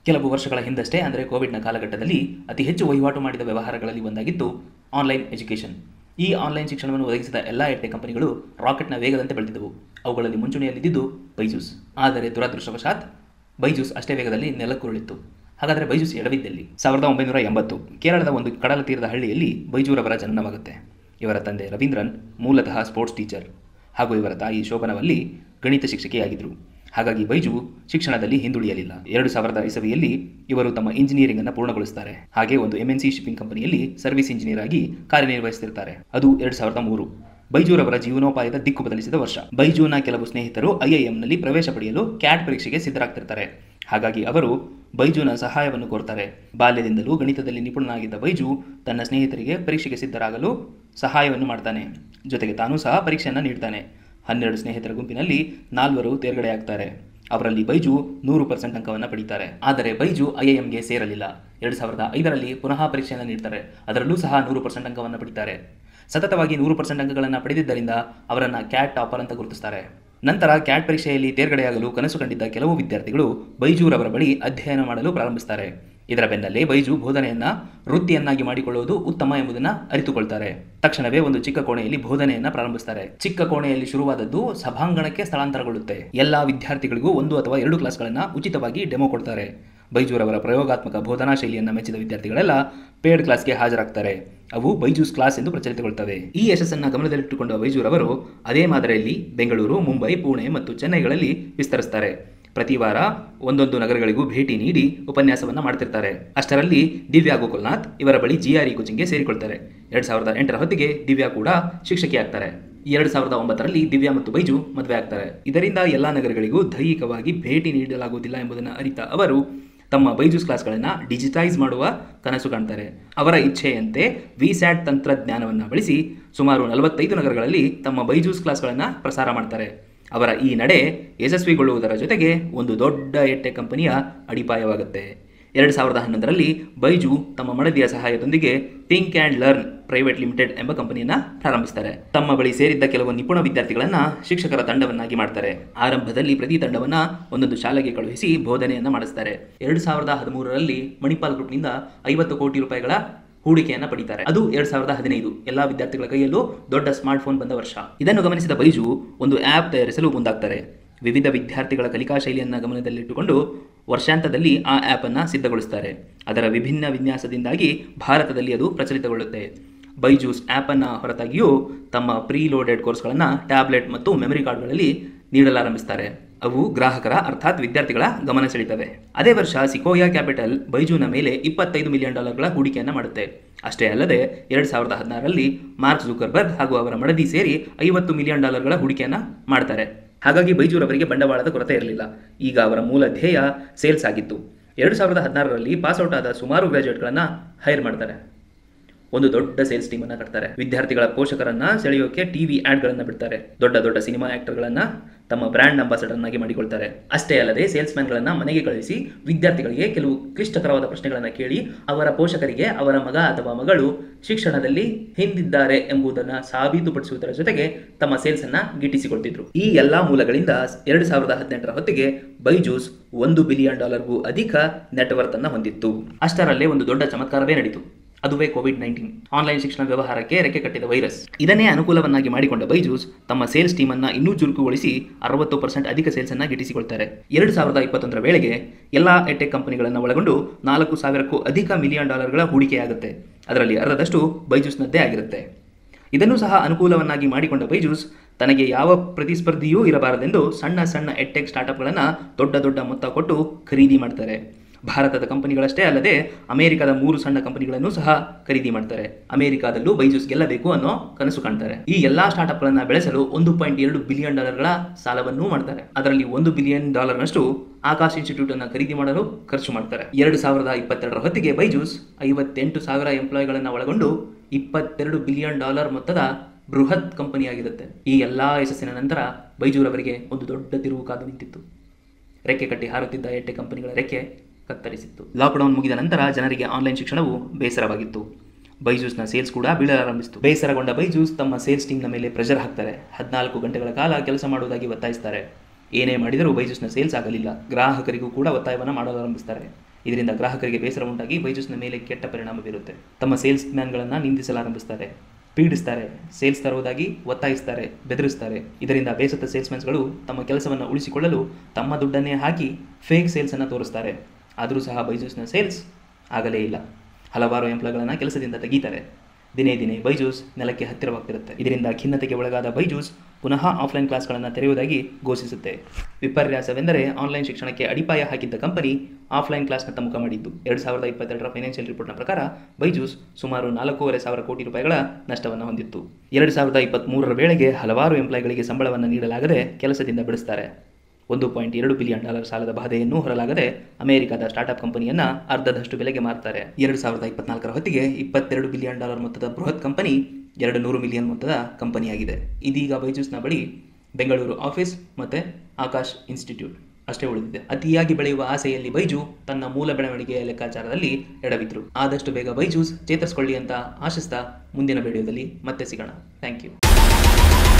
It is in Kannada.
ಕೆಲವು ವರ್ಷಗಳ ಹಿಂದಷ್ಟೇ ಅಂದರೆ ಕೋವಿಡ್ನ ಕಾಲಘಟ್ಟದಲ್ಲಿ ಅತಿ ಹೆಚ್ಚು ವಹಿವಾಟು ಮಾಡಿದ ವ್ಯವಹಾರಗಳಲ್ಲಿ ಒಂದಾಗಿತ್ತು ಆನ್ಲೈನ್ ಎಜುಕೇಷನ್ ಈ ಆನ್ಲೈನ್ ಶಿಕ್ಷಣವನ್ನು ಒದಗಿಸಿದ ಎಲ್ಲ ಎಟ್ಟೆ ಕಂಪನಿಗಳು ರಾಕೆಟ್ನ ವೇಗದಂತೆ ಬೆಳೆದಿದ್ದವು ಅವುಗಳಲ್ಲಿ ಮುಂಚೂಣಿಯಲ್ಲಿದ್ದುದು ಬೈಜೂಸ್ ಆದರೆ ದುರದೃಷ್ಟವಶಾತ್ ಬೈಜೂಸ್ ಅಷ್ಟೇ ವೇಗದಲ್ಲಿ ನೆಲಕ್ಕುರುಳಿತ್ತು ಹಾಗಾದರೆ ಬೈಜೂಸ್ ಎಡವಿದ್ದಲ್ಲಿ ಸಾವಿರದ ಒಂಬೈನೂರ ಎಂಬತ್ತು ಕೇರಳದ ಒಂದು ಕಡಲ ತೀರದ ಹಳ್ಳಿಯಲ್ಲಿ ಬೈಜೂರವರ ಜನನವಾಗುತ್ತೆ ಇವರ ತಂದೆ ರವೀಂದ್ರನ್ ಮೂಲತಃ ಸ್ಪೋರ್ಟ್ಸ್ ಟೀಚರ್ ಹಾಗೂ ಇವರ ತಾಯಿ ಶೋಭನವಲ್ಲಿ ಗಣಿತ ಶಿಕ್ಷಕಿಯಾಗಿದ್ದರು ಹಾಗಾಗಿ ಬೈಜು ಶಿಕ್ಷಣದಲ್ಲಿ ಹಿಂದುಳಿಯಲಿಲ್ಲ ಎರಡು ಸಾವಿರದ ಇಸವಿಯಲ್ಲಿ ಇವರು ತಮ್ಮ ಇಂಜಿನಿಯರಿಂಗ್ ಅನ್ನು ಪೂರ್ಣಗೊಳಿಸುತ್ತಾರೆ ಹಾಗೆ ಒಂದು ಎಂಎನ್ಸಿ ಶಿಪ್ಪಿಂಗ್ ಕಂಪನಿಯಲ್ಲಿ ಸರ್ವಿಸ್ ಇಂಜಿನಿಯರ್ ಆಗಿ ಕಾರ್ಯನಿರ್ವಹಿಸುತ್ತಿರ್ತಾರೆ ಅದು ಎರಡು ಸಾವಿರದ ಮೂರು ಬೈಜೂರವರ ಜೀವನೋಪಾಯದ ದಿಕ್ಕು ಬದಲಿಸಿದ ವರ್ಷ ಬೈಜೂನ ಕೆಲವು ಸ್ನೇಹಿತರು ಐಐಎಂನಲ್ಲಿ ಪ್ರವೇಶ ಪಡೆಯಲು ಕ್ಯಾಟ್ ಪರೀಕ್ಷೆಗೆ ಸಿದ್ಧರಾಗ್ತಿರ್ತಾರೆ ಹಾಗಾಗಿ ಅವರು ಬೈಜುನ ಸಹಾಯವನ್ನು ಕೋರ್ತಾರೆ ಬಾಲ್ಯದಿಂದಲೂ ಗಣಿತದಲ್ಲಿ ನಿಪುಣನಾಗಿದ್ದ ಬೈಜು ತನ್ನ ಸ್ನೇಹಿತರಿಗೆ ಪರೀಕ್ಷೆಗೆ ಸಿದ್ಧರಾಗಲು ಸಹಾಯವನ್ನು ಮಾಡ್ತಾನೆ ಜೊತೆಗೆ ತಾನೂ ಸಹ ಪರೀಕ್ಷೆಯನ್ನು ನೀಡ್ತಾನೆ ಹನ್ನೆರಡು ಸ್ನೇಹಿತರ ಗುಂಪಿನಲ್ಲಿ ನಾಲ್ವರು ತೇರ್ಗಡೆಯಾಗ್ತಾರೆ ಅವರಲ್ಲಿ ಬೈಜು ನೂರು ಪರ್ಸೆಂಟ್ ಅಂಕವನ್ನು ಪಡೀತಾರೆ ಆದರೆ ಬೈಜು ಐಐಎಂಗೆ ಸೇರಲಿಲ್ಲ ಎರಡು ಸಾವಿರದ ಐದರಲ್ಲಿ ಪುನಃ ಪರೀಕ್ಷೆಯನ್ನು ನೀಡ್ತಾರೆ ಅದರಲ್ಲೂ ಸಹ ನೂರು ಪರ್ಸೆಂಟ್ ಅಂಕವನ್ನು ಪಡೀತಾರೆ ಸತತವಾಗಿ ನೂರು ಪರ್ಸೆಂಟ್ ಅಂಕಗಳನ್ನು ಪಡೆದಿದ್ದರಿಂದ ಅವರನ್ನು ಕ್ಯಾಟ್ ಟಾಪರ್ ಅಂತ ಗುರುತಿಸ್ತಾರೆ ನಂತರ ಕ್ಯಾಟ್ ಪರೀಕ್ಷೆಯಲ್ಲಿ ತೇರ್ಗಡೆಯಾಗಲು ಕನಸು ಕಂಡಿದ್ದ ಕೆಲವು ವಿದ್ಯಾರ್ಥಿಗಳು ಬೈಜೂರವರ ಬಳಿ ಅಧ್ಯಯನ ಮಾಡಲು ಪ್ರಾರಂಭಿಸ್ತಾರೆ ಇದರ ಬೆನ್ನಲ್ಲೇ ಬೈಜು ಬೋಧನೆಯನ್ನ ವೃತ್ತಿಯನ್ನಾಗಿ ಮಾಡಿಕೊಳ್ಳುವುದು ಉತ್ತಮ ಎಂಬುದನ್ನು ಅರಿತುಕೊಳ್ತಾರೆ ತಕ್ಷಣವೇ ಒಂದು ಚಿಕ್ಕ ಕೋಣೆಯಲ್ಲಿ ಬೋಧನೆಯನ್ನ ಪ್ರಾರಂಭಿಸ್ತಾರೆ ಚಿಕ್ಕ ಕೋಣೆಯಲ್ಲಿ ಶುರುವಾದದ್ದು ಸಭಾಂಗಣಕ್ಕೆ ಸ್ಥಳಾಂತರಗೊಳ್ಳುತ್ತೆ ಎಲ್ಲಾ ವಿದ್ಯಾರ್ಥಿಗಳಿಗೂ ಒಂದು ಅಥವಾ ಎರಡು ಕ್ಲಾಸ್ಗಳನ್ನು ಉಚಿತವಾಗಿ ಡೆಮೋ ಕೊಡ್ತಾರೆ ಬೈಜೂರವರ ಪ್ರಯೋಗಾತ್ಮಕ ಬೋಧನಾ ಶೈಲಿಯನ್ನು ಮೆಚ್ಚಿದ ವಿದ್ಯಾರ್ಥಿಗಳೆಲ್ಲ ಪೇಡ್ ಕ್ಲಾಸ್ಗೆ ಹಾಜರಾಗ್ತಾರೆ ಅವು ಬೈಜೂಸ್ ಕ್ಲಾಸ್ ಎಂದು ಪ್ರಚಲಿತಗೊಳ್ತವೆ ಈ ಯಶಸ್ಸನ್ನು ಗಮನದಲ್ಲಿಟ್ಟುಕೊಂಡ ಬೈಜೂರವರು ಅದೇ ಮಾದರಿಯಲ್ಲಿ ಬೆಂಗಳೂರು ಮುಂಬೈ ಪುಣೆ ಮತ್ತು ಚೆನ್ನೈಗಳಲ್ಲಿ ವಿಸ್ತರಿಸ್ತಾರೆ ಪ್ರತಿ ವಾರ ಒಂದೊಂದು ನಗರಗಳಿಗೂ ಭೇಟಿ ನೀಡಿ ಉಪನ್ಯಾಸವನ್ನು ಮಾಡ್ತಿರ್ತಾರೆ ಅಷ್ಟರಲ್ಲಿ ದಿವ್ಯಾ ಗೋಕುಲ್ನಾಥ್ ಇವರ ಬಳಿ ಜಿಆರ್ಇ ಕೋಚಿಂಗ್ಗೆ ಸೇರಿಕೊಳ್ತಾರೆ ಎರಡು ಸಾವಿರದ ಎಂಟರ ಹೊತ್ತಿಗೆ ದಿವ್ಯಾ ಕೂಡ ಶಿಕ್ಷಕಿ ಆಗ್ತಾರೆ ಎರಡು ಸಾವಿರದ ಒಂಬತ್ತರಲ್ಲಿ ದಿವ್ಯಾ ಮತ್ತು ಬೈಜು ಮದುವೆ ಆಗ್ತಾರೆ ಇದರಿಂದ ಎಲ್ಲ ನಗರಗಳಿಗೂ ದೈಹಿಕವಾಗಿ ಭೇಟಿ ನೀಡಲಾಗುವುದಿಲ್ಲ ಎಂಬುದನ್ನು ಅರಿತ ಅವರು ತಮ್ಮ ಬೈಜೂಸ್ ಕ್ಲಾಸ್ಗಳನ್ನು ಡಿಜಿಟೈಸ್ ಮಾಡುವ ಕನಸು ಕಾಣ್ತಾರೆ ಅವರ ಇಚ್ಛೆಯಂತೆ ವಿಸ್ಯಾಟ್ ತಂತ್ರಜ್ಞಾನವನ್ನು ಬಳಸಿ ಸುಮಾರು ನಲವತ್ತೈದು ನಗರಗಳಲ್ಲಿ ತಮ್ಮ ಬೈಜೂಸ್ ಕ್ಲಾಸ್ಗಳನ್ನು ಪ್ರಸಾರ ಮಾಡ್ತಾರೆ ಅವರ ಈ ನಡೆ ಯಶಸ್ವಿಗೊಳ್ಳುವುದರ ಜೊತೆಗೆ ಒಂದು ದೊಡ್ಡ ಎಟ್ಟೆ ಕಂಪನಿಯ ಅಡಿಪಾಯವಾಗುತ್ತೆ ಎರಡು ಸಾವಿರದ ಹನ್ನೊಂದರಲ್ಲಿ ಬೈಜು ತಮ್ಮ ಮಡದಿಯ ಸಹಾಯದೊಂದಿಗೆ think and learn private limited ಎಂಬ ಕಂಪನಿಯನ್ನು ಪ್ರಾರಂಭಿಸ್ತಾರೆ ತಮ್ಮ ಬಳಿ ಸೇರಿದ್ದ ಕೆಲವು ನಿಪುಣ ವಿದ್ಯಾರ್ಥಿಗಳನ್ನು ಶಿಕ್ಷಕರ ತಂಡವನ್ನಾಗಿ ಮಾಡ್ತಾರೆ ಆರಂಭದಲ್ಲಿ ಪ್ರತಿ ತಂಡವನ್ನು ಒಂದೊಂದು ಶಾಲೆಗೆ ಕಳುಹಿಸಿ ಬೋಧನೆಯನ್ನು ಮಾಡಿಸ್ತಾರೆ ಎರಡು ಸಾವಿರದ ಹದಿಮೂರರಲ್ಲಿ ಮಣಿಪಾಲ್ ಗ್ರೂಪ್ನಿಂದ ಐವತ್ತು ಕೋಟಿ ರೂಪಾಯಿಗಳ ಹೂಡಿಕೆಯನ್ನು ಪಡಿತಾರೆ ಅದು ಎರಡ್ ಸಾವಿರದ ಹದಿನೈದು ಎಲ್ಲಾ ವಿದ್ಯಾರ್ಥಿಗಳ ಕೈಯಲ್ಲೂ ದೊಡ್ಡ ಸ್ಮಾರ್ಟ್ ಫೋನ್ ಬಂದ ವರ್ಷ ಇದನ್ನು ಗಮನಿಸಿದ ಬೈಜು ಒಂದು ಆ್ಯಪ್ ತಯಾರಿಸಲು ಮುಂದಾಗ್ತಾರೆ ವಿವಿಧ ವಿದ್ಯಾರ್ಥಿಗಳ ಕಲಿಕಾ ಶೈಲಿಯನ್ನು ಗಮನದಲ್ಲಿಟ್ಟುಕೊಂಡು ವರ್ಷಾಂತದಲ್ಲಿ ಆ ಆ್ಯಪನ್ನು ಸಿದ್ಧಗೊಳಿಸ್ತಾರೆ ಅದರ ವಿಭಿನ್ನ ವಿನ್ಯಾಸದಿಂದಾಗಿ ಭಾರತದಲ್ಲಿ ಅದು ಪ್ರಚಲಿತಗೊಳ್ಳುತ್ತೆ ಬೈಜೂಸ್ ಆ್ಯಪನ್ನು ಹೊರತಾಗಿಯೂ ತಮ್ಮ ಪ್ರೀಲೋಡೆಡ್ ಕೋರ್ಸ್ಗಳನ್ನು ಟ್ಯಾಬ್ಲೆಟ್ ಮತ್ತು ಮೆಮರಿ ಕಾರ್ಡ್ಗಳಲ್ಲಿ ನೀಡಲಾರಂಭಿಸ್ತಾರೆ ಅವು ಗ್ರಾಹಕರ ಅರ್ಥಾತ್ ವಿದ್ಯಾರ್ಥಿಗಳ ಗಮನ ಸೆಳೀತವೆ ಅದೇ ವರ್ಷ ಸಿಕೋಯಾ ಕ್ಯಾಪಿಟಲ್ ಬೈಜೂನ ಮೇಲೆ ಇಪ್ಪತ್ತೈದು ಮಿಲಿಯನ್ ಡಾಲರ್ಗಳ ಹೂಡಿಕೆಯನ್ನು ಮಾಡುತ್ತೆ ಅಷ್ಟೇ ಅಲ್ಲದೆ ಎರಡು ಸಾವಿರದ ಹದಿನಾರರಲ್ಲಿ ಮಾರ್ಕ್ ಜುಕರ್ಬರ್ಗ್ ಹಾಗೂ ಅವರ ಮಡದಿ ಸೇರಿ ಐವತ್ತು ಮಿಲಿಯನ್ ಡಾಲರ್ಗಳ ಹೂಡಿಕೆಯನ್ನು ಮಾಡ್ತಾರೆ ಹಾಗಾಗಿ ಬೈಜೂರ್ ಅವರಿಗೆ ಬಂಡವಾಳದ ಕೊರತೆ ಇರಲಿಲ್ಲ ಈಗ ಅವರ ಮೂಲ ಧ್ಯೇಯ ಸೇಲ್ಸ್ ಆಗಿತ್ತು ಎರಡು ಸಾವಿರದ ಹದಿನಾರರಲ್ಲಿ ಪಾಸ್ಔಟ್ ಆದ ಸುಮಾರು ಗ್ರಾಜುಯೇಟ್ಗಳನ್ನು ಹೈರ್ ಮಾಡ್ತಾರೆ ಒಂದು ದೊಡ್ಡ ಸೇಲ್ಸ್ ಟೀಮ್ ಅನ್ನ ಕಟ್ತಾರೆ ವಿದ್ಯಾರ್ಥಿಗಳ ಪೋಷಕರನ್ನ ಸೆಳೆಯೋಕೆ ಟಿವಿ ಗಳನ್ನ ಬಿಡ್ತಾರೆ ದೊಡ್ಡ ದೊಡ್ಡ ಸಿನಿಮಾ ಆಕ್ಟರ್ಗಳನ್ನ ತಮ್ಮ ಬ್ರ್ಯಾಂಡ್ ಅಂಬಾಸಡರ್ ಆಗಿ ಮಾಡಿಕೊಳ್ತಾರೆ ಅಷ್ಟೇ ಅಲ್ಲದೆ ಸೇಲ್ಸ್ ಗಳನ್ನ ಮನೆಗೆ ಕಳುಹಿಸಿ ವಿದ್ಯಾರ್ಥಿಗಳಿಗೆ ಕೆಲವು ಕ್ಲಿಷ್ಟಕರವಾದ ಪ್ರಶ್ನೆಗಳನ್ನ ಕೇಳಿ ಅವರ ಪೋಷಕರಿಗೆ ಅವರ ಮಗ ಅಥವಾ ಮಗಳು ಶಿಕ್ಷಣದಲ್ಲಿ ಹಿಂದಿದ್ದಾರೆ ಎಂಬುದನ್ನ ಸಾಬೀತುಪಡಿಸುವುದರ ಜೊತೆಗೆ ತಮ್ಮ ಸೇಲ್ಸ್ ಅನ್ನ ಗಿಟ್ಟಿಸಿಕೊಳ್ತಿದ್ರು ಈ ಎಲ್ಲಾ ಮೂಲಗಳಿಂದ ಎರಡು ಸಾವಿರದ ಹದಿನೆಂಟರ ಹೊತ್ತಿಗೆ ಬೈಜೂಸ್ ಒಂದು ಬಿಲಿಯನ್ ಡಾಲರ್ಗೂ ಅಧಿಕ ನೆಟ್ವರ್ತ್ ಅನ್ನ ಹೊಂದಿತ್ತು ಅಷ್ಟರಲ್ಲೇ ಒಂದು ದೊಡ್ಡ ಚಮತ್ಕಾರವೇ ನಡೀತು ಅದುವೇ ಕೋವಿಡ್ ನೈನ್ಟೀನ್ ಆನ್ಲೈನ್ ಶಿಕ್ಷಣ ವ್ಯವಹಾರಕ್ಕೆ ರೆಕ್ಕೆ ಕಟ್ಟಿದ ವೈರಸ್ ಇದನ್ನೇ ಅನುಕೂಲವನ್ನಾಗಿ ಮಾಡಿಕೊಂಡ ಬೈಜೂಸ್ ತಮ್ಮ ಸೇಲ್ಸ್ ಟೀಮ್ ಅನ್ನ ಇನ್ನೂ ಚುರುಕುಗೊಳಿಸಿ ಅರವತ್ತು ಪರ್ಸೆಂಟ್ ಅಧಿಕ ಸೇಲ್ಸ್ ಅನ್ನ ಗಿಟ್ಟಿಸಿಕೊಳ್ತಾರೆ ಎರಡು ಸಾವಿರದ ಇಪ್ಪತ್ತೊಂದರ ವೇಳೆಗೆ ಎಲ್ಲಾ ಎಟೆಕ್ ಕಂಪನಿಗಳನ್ನು ಒಳಗೊಂಡು ನಾಲ್ಕು ಸಾವಿರಕ್ಕೂ ಅಧಿಕ ಮಿಲಿಯನ್ ಡಾಲರ್ಗಳ ಹೂಡಿಕೆಯಾಗುತ್ತೆ ಅದರಲ್ಲಿ ಅರ್ಧದಷ್ಟು ಬೈಜೂಸ್ನದ್ದೇ ಆಗಿರುತ್ತೆ ಇದನ್ನು ಸಹ ಅನುಕೂಲವನ್ನಾಗಿ ಮಾಡಿಕೊಂಡ ಬೈಜೂಸ್ ತನಗೆ ಯಾವ ಪ್ರತಿಸ್ಪರ್ಧಿಯೂ ಇರಬಾರದೆಂದು ಸಣ್ಣ ಸಣ್ಣ ಎಟ್ಟೆಕ್ ಸ್ಟಾರ್ಟ್ಅಪ್ಗಳನ್ನು ದೊಡ್ಡ ದೊಡ್ಡ ಮೊತ್ತ ಕೊಟ್ಟು ಖರೀದಿ ಮಾಡ್ತಾರೆ ಭಾರತದ ಕಂಪನಿಗಳಷ್ಟೇ ಅಲ್ಲದೆ ಅಮೆರಿಕದ ಮೂರು ಸಣ್ಣ ಕಂಪನಿಗಳನ್ನು ಸಹ ಖರೀದಿ ಮಾಡ್ತಾರೆ ಅಮೆರಿಕಾದಲ್ಲೂ ಬೈಜೂಸ್ ಗೆಲ್ಲಬೇಕು ಅನ್ನೋ ಕನಸು ಕಾಣ್ತಾರೆ ಈ ಎಲ್ಲಾ ಸ್ಟಾರ್ಟ್ಅಪ್ಗಳನ್ನ ಬೆಳೆಸಲು ಒಂದು ಪಾಯಿಂಟ್ ಎರಡು ಬಿಲಿಯನ್ ಡಾಲರ್ಗಳ ಸಾಲವನ್ನೂ ಮಾಡ್ತಾರೆ ಅದರಲ್ಲಿ ಒಂದು ಬಿಲಿಯನ್ ಡಾಲರ್ನಷ್ಟು ಆಕಾಶ್ ಇನ್ಸ್ಟಿಟ್ಯೂಟ್ ಅನ್ನು ಖರೀದಿ ಮಾಡಲು ಖರ್ಚು ಮಾಡ್ತಾರೆ ಎರಡು ಸಾವಿರದ ಇಪ್ಪತ್ತೆರಡರ ಹೊತ್ತಿಗೆ ಬೈಜೂಸ್ ಐವತ್ತೆಂಟು ಸಾವಿರ ಎಂಪ್ಲಾಯಿಗಳನ್ನು ಒಳಗೊಂಡು ಇಪ್ಪತ್ತೆರಡು ಬಿಲಿಯನ್ ಡಾಲರ್ ಮೊತ್ತದ ಬೃಹತ್ ಕಂಪನಿಯಾಗಿರುತ್ತೆ ಈ ಎಲ್ಲಾ ಯಶಸ್ಸಿನ ನಂತರ ಬೈಜೂರ್ ಅವರಿಗೆ ಒಂದು ದೊಡ್ಡ ತಿರುವು ಕಾದು ನಿಂತಿತ್ತು ರೆಕ್ಕೆ ಕಟ್ಟಿ ಹಾರುತ್ತಿದ್ದ ಎಟ್ಟೆ ಕಂಪನಿಗಳ ರೆಕ್ಕೆ ಕತ್ತರಿಸಿತ್ತು ಲಾಕ್ಡೌನ್ ಮುಗಿದ ನಂತರ ಜನರಿಗೆ ಆನ್ಲೈನ್ ಶಿಕ್ಷಣವು ಬೇಸರವಾಗಿತ್ತು ಬೈಜೂಸ್ನ ಸೇಲ್ಸ್ ಕೂಡ ಬೀಳಲಾರಂಭಿಸಿತು ಬೇಸರಗೊಂಡ ಬೈಜೂಸ್ ತಮ್ಮ ಸೇಲ್ಸ್ ಟೀಮ್ನ ಮೇಲೆ ಪ್ರೆಷರ್ ಹಾಕ್ತಾರೆ ಹದಿನಾಲ್ಕು ಗಂಟೆಗಳ ಕಾಲ ಕೆಲಸ ಮಾಡುವುದಾಗಿ ಒತ್ತಾಯಿಸ್ತಾರೆ ಏನೇ ಮಾಡಿದರೂ ಬೈಜೂಸ್ನ ಸೇಲ್ಸ್ ಆಗಲಿಲ್ಲ ಗ್ರಾಹಕರಿಗೂ ಕೂಡ ಒತ್ತಾಯವನ್ನು ಮಾಡಲಾರಂಭಿಸ್ತಾರೆ ಇದರಿಂದ ಗ್ರಾಹಕರಿಗೆ ಬೇಸರ ಉಂಟಾಗಿ ಬೈಜೂಸ್ನ ಮೇಲೆ ಕೆಟ್ಟ ಪರಿಣಾಮ ಬೀರುತ್ತೆ ತಮ್ಮ ಸೇಲ್ಸ್ ಮ್ಯಾನ್ಗಳನ್ನು ನಿಂದಿಸಲಾರಂಭಿಸ್ತಾರೆ ಪೀಡಿಸ್ತಾರೆ ಸೇಲ್ಸ್ ತರುವುದಾಗಿ ಒತ್ತಾಯಿಸ್ತಾರೆ ಬೆದರಿಸ್ತಾರೆ ಇದರಿಂದ ಬೇಸತ್ತ ಸೇಲ್ಸ್ಮ್ಯಾನ್ಸ್ಗಳು ತಮ್ಮ ಕೆಲಸವನ್ನು ಉಳಿಸಿಕೊಳ್ಳಲು ತಮ್ಮ ದುಡ್ಡನ್ನೇ ಹಾಕಿ ಫೇಕ್ ಸೇಲ್ಸನ್ನು ತೋರಿಸ್ತಾರೆ ಆದರೂ ಸಹ ಬೈಜೂಸ್ನ ಸೇಲ್ಸ್ ಆಗಲೇ ಇಲ್ಲ ಹಲವಾರು ಎಂಪ್ಲಾಯ್ಗಳನ್ನು ಕೆಲಸದಿಂದ ತೆಗೀತಾರೆ ದಿನೇ ದಿನೇ ಬೈಜೂಸ್ ನೆಲಕ್ಕೆ ಹತ್ತಿರವಾಗ್ತಿರುತ್ತೆ ಇದರಿಂದ ಖಿನ್ನತೆಗೆ ಒಳಗಾದ ಬೈಜೂಸ್ ಪುನಃ ಆಫ್ಲೈನ್ ಕ್ಲಾಸ್ಗಳನ್ನು ತೆರೆಯುವುದಾಗಿ ಘೋಷಿಸುತ್ತೆ ವಿಪರ್ಯಾಸವೆಂದರೆ ಆನ್ಲೈನ್ ಶಿಕ್ಷಣಕ್ಕೆ ಅಡಿಪಾಯ ಹಾಕಿದ್ದ ಕಂಪನಿ ಆಫ್ಲೈನ್ ಕ್ಲಾಸ್ನತ್ತ ಮುಖ ಮಾಡಿದ್ದು ಎರಡು ಸಾವಿರದ ಇಪ್ಪತ್ತೆರಡರ ಫೈನಾನ್ಷಿಯಲ್ ರಿಪೋರ್ಟ್ನ ಪ್ರಕಾರ ಬೈಜೂಸ್ ಸುಮಾರು ನಾಲ್ಕೂವರೆ ಸಾವಿರ ಕೋಟಿ ರೂಪಾಯಿಗಳ ನಷ್ಟವನ್ನು ಹೊಂದಿತ್ತು ಎರಡು ಸಾವಿರದ ಇಪ್ಪತ್ತ್ಮೂರರ ವೇಳೆಗೆ ಹಲವಾರು ಎಂಪ್ಲಾಯ್ಗಳಿಗೆ ಸಂಬಳವನ್ನು ನೀಡಲಾಗದೆ ಕೆಲಸದಿಂದ ಬಿಡಿಸ್ತಾರೆ ಒಂದು ಪಾಯಿಂಟ್ ಎರಡು ಬಿಲಿಯನ್ ಡಾಲರ್ ಸಾಲದ ಬಾಧೆಯನ್ನು ಹೊರಲಾಗದೆ ಅಮೆರಿಕದ ಸ್ಟಾರ್ಟ್ಅಪ್ ಕಂಪನಿಯನ್ನ ಅರ್ಧದಷ್ಟು ಬೆಲೆಗೆ ಮಾರ್ತಾರೆ ಎರಡು ಸಾವಿರದ ಇಪ್ಪತ್ನಾಲ್ಕರ ಹೊತ್ತಿಗೆ ಇಪ್ಪತ್ತೆರಡು ಬಿಲಿಯನ್ ಡಾಲರ್ ಮೊತ್ತದ ಬೃಹತ್ ಕಂಪನಿ ಎರಡು ನೂರು ಮಿಲಿಯನ್ ಮೊತ್ತದ ಕಂಪನಿಯಾಗಿದೆ ಇದೀಗ ಬೈಜೂಸ್ನ ಬಳಿ ಬೆಂಗಳೂರು ಆಫೀಸ್ ಮತ್ತು ಆಕಾಶ್ ಇನ್ಸ್ಟಿಟ್ಯೂಟ್ ಅಷ್ಟೇ ಉಳಿದಿದೆ ಅತಿಯಾಗಿ ಬೆಳೆಯುವ ಆಸೆಯಲ್ಲಿ ಬೈಜು ತನ್ನ ಮೂಲ ಬೆಳವಣಿಗೆಯ ಲೆಕ್ಕಾಚಾರದಲ್ಲಿ ಎಡವಿದ್ರು ಆದಷ್ಟು ಬೇಗ ಬೈಜೂಸ್ ಚೇತರಿಸಿಕೊಳ್ಳಿ ಅಂತ ಆಶಿಸ್ತಾ ಮುಂದಿನ ವಿಡಿಯೋದಲ್ಲಿ ಮತ್ತೆ ಸಿಗೋಣ ಥ್ಯಾಂಕ್ ಯು